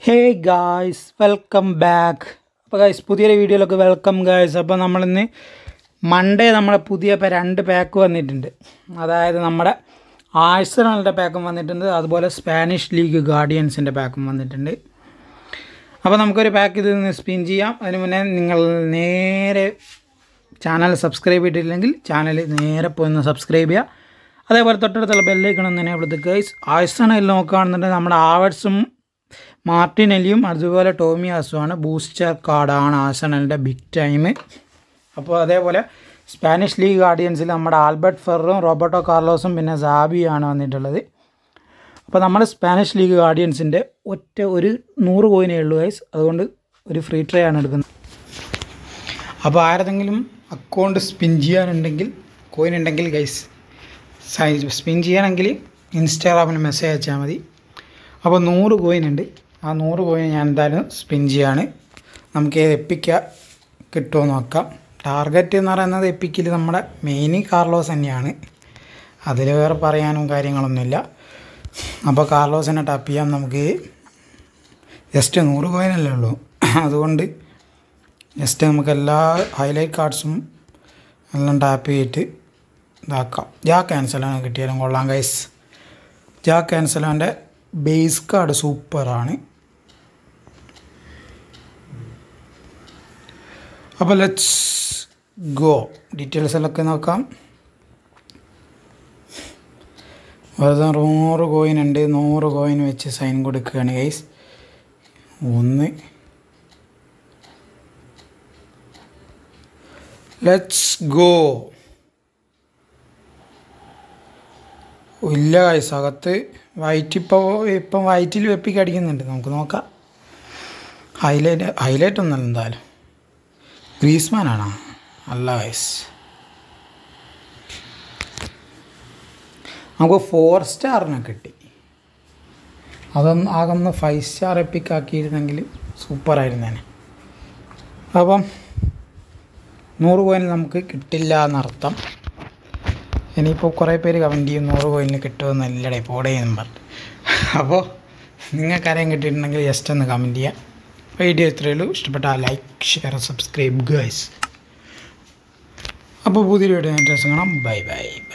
ഹേ guys welcome back അപ്പോൾ guys പുതിയൊരു വീഡിയോയിലൊക്കെ വെൽക്കം ഗായ്സ് അപ്പോൾ നമ്മളിന്ന് മൺഡേ നമ്മളെ പുതിയ ഇപ്പോൾ രണ്ട് പാക്ക് വന്നിട്ടുണ്ട് അതായത് നമ്മുടെ ആഴ്സണലിൻ്റെ പാക്കും വന്നിട്ടുണ്ട് അതുപോലെ സ്പാനിഷ് ലീഗ് ഗാർഡിയൻസിൻ്റെ പാക്കും വന്നിട്ടുണ്ട് അപ്പോൾ നമുക്കൊരു പാക്ക് ഇത് നിന്ന് സ്പിൻ ചെയ്യാം അതിന് മുന്നേ നിങ്ങൾ നേരെ ചാനൽ സബ്സ്ക്രൈബ് ചെയ്തിട്ടില്ലെങ്കിൽ ചാനൽ നേരെ പോയി ഒന്ന് സബ്സ്ക്രൈബ് ചെയ്യുക അതേപോലെ തൊട്ടടുത്തുള്ള ബെല്ലൈക്കണം തന്നെ അവിടുത്തെ ഗൈസ് ആഴ്സണൽ നോക്കുകയാണെന്നുണ്ടെങ്കിൽ നമ്മുടെ ആവേഴ്സും മാർട്ടിനെലിയും അതുപോലെ ടോമി ആസുമാണ് ബൂസ്റ്റർ കാർഡാണ് ആഴ്സണലിൻ്റെ ബിഗ് ടൈം അപ്പോൾ അതേപോലെ സ്പാനിഷ് ലീഗ് ഗാർഡിയൻസിൽ നമ്മുടെ ആൽബർട്ട് ഫെറും റോബർട്ടോ കാർലോസും പിന്നെ സാബിയാണ് വന്നിട്ടുള്ളത് അപ്പോൾ നമ്മുടെ സ്പാനിഷ് ലീഗ് ഗാർഡിയൻസിൻ്റെ ഒറ്റ ഒരു നൂറ് കോയിനേ ഉള്ളൂ ഗൈസ് അതുകൊണ്ട് ഒരു ഫ്രീ ട്രേ ആണ് എടുക്കുന്നത് അപ്പോൾ ആരെങ്കിലും അക്കൗണ്ട് സ്പിൻ ചെയ്യാനുണ്ടെങ്കിൽ കോയിൻ ഉണ്ടെങ്കിൽ ഗൈസ് സ്പിൻ ചെയ്യണമെങ്കിൽ ഇൻസ്റ്റാഗ്രാമിൽ മെസ്സേജ് അയച്ചാൽ മതി അപ്പോൾ നൂറ് കോയിൻ ഉണ്ട് ആ നൂറ് കോയിൻ ഞാൻ എന്തായാലും സ്പിൻ ചെയ്യാണ് നമുക്ക് എപ്പിക്ക കിട്ടുമോ നോക്കാം ടാർഗറ്റ് എന്ന് പറയുന്നത് എപ്പിക്കിൽ നമ്മുടെ മെയിൻ കാർലോസ് തന്നെയാണ് അതിൽ വേറെ പറയാനും കാര്യങ്ങളൊന്നുമില്ല അപ്പോൾ കാർലോസിനെ ടാപ്പ് ചെയ്യാം നമുക്ക് ജസ്റ്റ് നൂറ് കോയിനല്ലേ ഉള്ളൂ അതുകൊണ്ട് ജസ്റ്റ് നമുക്ക് എല്ലാ ഹൈലൈറ്റ് കാർഡ്സും എല്ലാം ടാപ്പ് ചെയ്തിട്ട് ഇതാക്കാം ജാ ക്യാൻസലാണ് കിട്ടിയാലും കൊള്ളാം ഗൈസ് ജാ ക്യാൻസലോൻ്റെ ബേസ് കാർഡ് സൂപ്പറാണ് അപ്പോൾ ലെറ്റ്സ് ഗോ ഡീറ്റെയിൽസ് എല്ലാം നോക്കാം വെറുതെ നൂറ് കോയിൻ ഉണ്ട് നൂറ് കോയിൻ വെച്ച് സൈൻ കൊടുക്കുകയാണ് ഗൈസ് ഒന്ന് ലെറ്റ്സ് ഗോ ഇല്ല ഗൈസ് അകത്ത് വൈറ്റ് ഇപ്പോൾ ഇപ്പം വൈറ്റിൽ വെപ്പിക്ക് അടിക്കുന്നുണ്ട് നമുക്ക് നോക്കാം ഹൈലൈറ്റ് ഹൈലൈറ്റ് ഒന്നല്ല എന്തായാലും ഗ്രീസ്മാനാണോ അല്ല ഗൈസ് നമുക്ക് ഫോർ സ്റ്റാറിനെ കിട്ടി അതൊന്ന് ആകൊന്ന് ഫൈവ് സ്റ്റാർ എപ്പിക്ക് ആക്കിയിരുന്നെങ്കിൽ സൂപ്പറായിരുന്നേനെ അപ്പം നൂറ് കോയിൻ നമുക്ക് കിട്ടില്ല എന്നർത്ഥം ഇനിയിപ്പോൾ കുറേ പേര് കമൻറ്റ് ചെയ്യും നൂറ് കോയിന് കിട്ടുമെന്നല്ലടേ പോടേ എന്നും പറഞ്ഞു അപ്പോൾ നിങ്ങൾക്കാരെയും കിട്ടിയിട്ടുണ്ടെങ്കിൽ ജസ്റ്റ് ഒന്ന് കമൻറ്റ് ചെയ്യുക വീഡിയോ ഇത്രയേ ഉള്ളൂ ഇഷ്ടപ്പെട്ടാൽ ലൈക്ക് ഷെയർ സബ്സ്ക്രൈബ് ഗൈസ് അപ്പോൾ പുതിയൊരു വീഡിയോ കാണാം ബൈ ബൈ